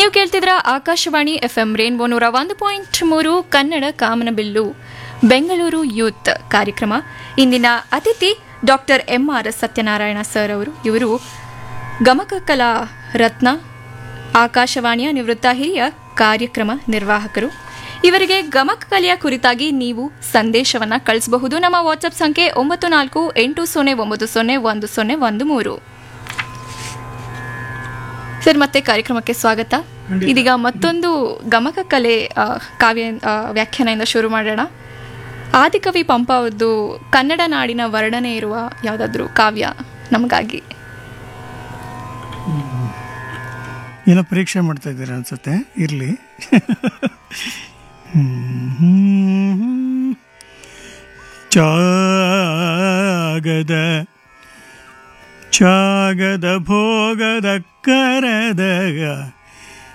ನೀವು ಕೇಳ್ತಿದ್ರ ಆಕಾಶವಾಣಿ ಎಫ್ ಎಂ ರೇನ್ಬೋ ನೂರ ಒಂದು ಪಾಯಿಂಟ್ ಮೂರು ಕನ್ನಡ ಕಾಮನಬಿಲ್ಲು ಬೆಂಗಳೂರು ಯೂತ್ ಕಾರ್ಯಕ್ರಮ ಇಂದಿನ ಅತಿಥಿ doctor M R Satyanarayana sir ಅವರು ಇವರು ಗಮಕ ಕಲಾ ರತ್ನ ಆಕಾಶವಾಣಿಯ ನಿವೃತ್ತ ಹಿರಿಯ ಕಾರ್ಯಕ್ರಮ ನಿರ್ವಾಹಕರು ಇವರಿಗೆ ಗಮಕ ಕಲೆಯ ಕುರಿತಾಗಿ ನೀವು ಸಂದೇಶವನ್ನ ಕಳಿಸಬಹುದು ನಮ್ಮ ವಾಟ್ಸ್ಆಪ್ ಸಂಖ್ಯೆ ಒಂಬತ್ತು ನಾಲ್ಕು ಎಂಟು ಸೊನ್ನೆ ಒಂಬತ್ತು ಸೊನ್ನೆ ಒಂದು ಸೊನ್ನೆ ಒಂದು ಮೂರು ಸರ್ ಮತ್ತೆ ಕಾರ್ಯಕ್ರಮಕ್ಕೆ ಸ್ವಾಗತ ಇದೀಗ ಮತ್ತೊಂದು ಗಮಕ ಕಲೆ ಆ, ಕಾವ್ಯ ಆ, ವ್ಯಾಖ್ಯಾನದಿಂದ ಶುರು ಮಾಡೋಣ ಆದಿಕವಿ ಪಂಪ ಅವ್ರದ್ದು ಕನ್ನಡ ನಾಡಿನ ವರ್ಣನೆ ಇರುವ ಯಾವುದಾದ್ರೂ ಕಾವ್ಯ ನಮಗಾಗಿ ಏನೋ ಪರೀಕ್ಷೆ ಮಾಡ್ತಾ ಇದ್ದೀರಾ ಅನ್ಸುತ್ತೆ ಇರಲಿ ಚಾಗದ ಚಾಗದ ಭೋಗದ ಕರದಗ